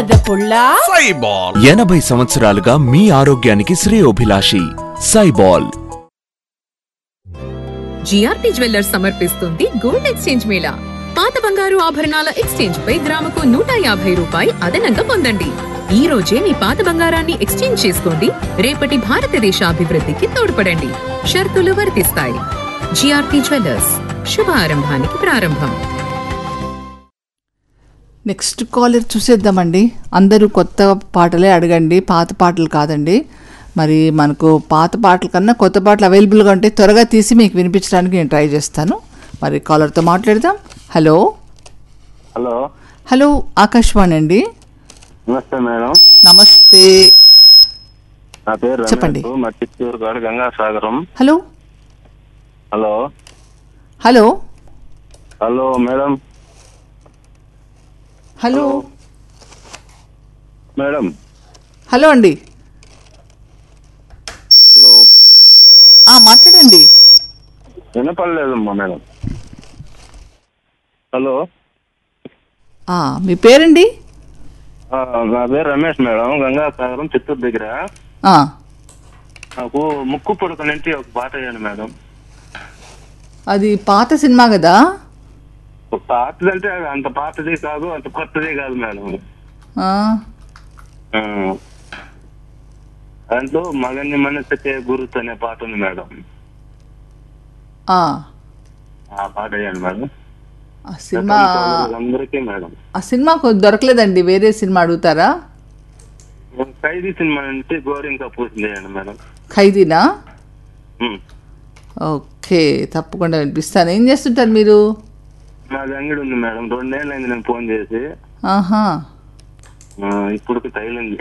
బురద పుల్ల సైబాల్ ఎనభై సంవత్సరాలుగా మీ ఆరోగ్యానికి శ్రేయోభిలాషి సైబాల్ జిఆర్పి జ్యువెల్లర్స్ సమర్పిస్తుంది గోల్డ్ ఎక్స్చేంజ్ మేళా పాత బంగారు ఆభరణాల ఎక్స్చేంజ్ పై గ్రాముకు నూట యాభై రూపాయి అదనంగా పొందండి ఈ రోజే మీ పాత బంగారాన్ని ఎక్స్చేంజ్ చేసుకోండి రేపటి భారతదేశ అభివృద్ధికి తోడ్పడండి షరతులు వర్తిస్తాయి జిఆర్పి జ్యువెల్లర్స్ శుభారంభానికి ప్రారంభం నెక్స్ట్ కాలర్ చూసేద్దామండి అందరూ కొత్త పాటలే అడగండి పాత పాటలు కాదండి మరి మనకు పాత పాటల కన్నా కొత్త పాటలు అవైలబుల్గా ఉంటే త్వరగా తీసి మీకు వినిపించడానికి నేను ట్రై చేస్తాను మరి కాలర్తో మాట్లాడదాం హలో హలో హలో ఆకాశవాణి అండి నమస్తే మేడం నమస్తే నా పేరు చెప్పండి. రమేష్ మా చిత్తూరు గారు Gangasagaram hello hello hello hello madam hello madam hello అండి హలో ఆ, మాట్లాడండి వినపడలేదమ్మా మేడం హలో ఆ, మీ పేరండి ఆ, నా పేరు రమేష్ మేడం గంగాసాగరం చిత్తూరు దగ్గర ఆ, నాకు ముక్కు పొడక నుంచి ఒక పాట వేయండి మేడం అది పాత సినిమా కదా ఒక పాతది అంటే అంత పాతది కాదు అంత కొత్తది కాదు మేడం ఆ, ఆ. దాంట్లో మగన్ని మనసుకే గురుతు అనే పాట ఉంది మేడం ఆ, ఆ పాట వేయండి మేడం ఆ సినిమా అందరికీ మేడం ఆ సినిమా కొ- దొరకలేదండి వేరే సినిమా అడుగుతారా ఖైదీ సినిమా నుంచి గోరింకా పూసింది చేయండి మేడం ఖైదీనా ఉమ్. ఓకే తప్పకుండా వినిపిస్తాను ఏం చేస్తుంటారు మీరు నాది అంగడి ఉంది మేడం రెండేళ్ళు అయింది నేను ఫోన్ చేసి ఆహా ఆ, ఇప్పుడు తగిలింది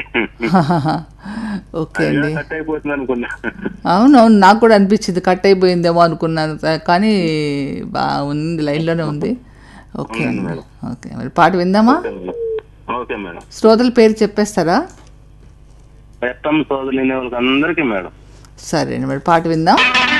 ఓకే అండి కట్ అయిపోతుంది అనుకున్నా అవునవును నాకు కూడా అనిపించింది కట్ అయిపోయిందేమో అనుకున్నాను కానీ బాగుంది లైన్లోనే ఉంది ఓకే అండి ఓకే మరి పాట విందామా ఓకే మేడం శ్రోతల పేరు చెప్పేస్తారా ఎట్టం సోదరులు వాళ్ళకి అందరికీ మేడం సరే అండి మరి పాట విందాం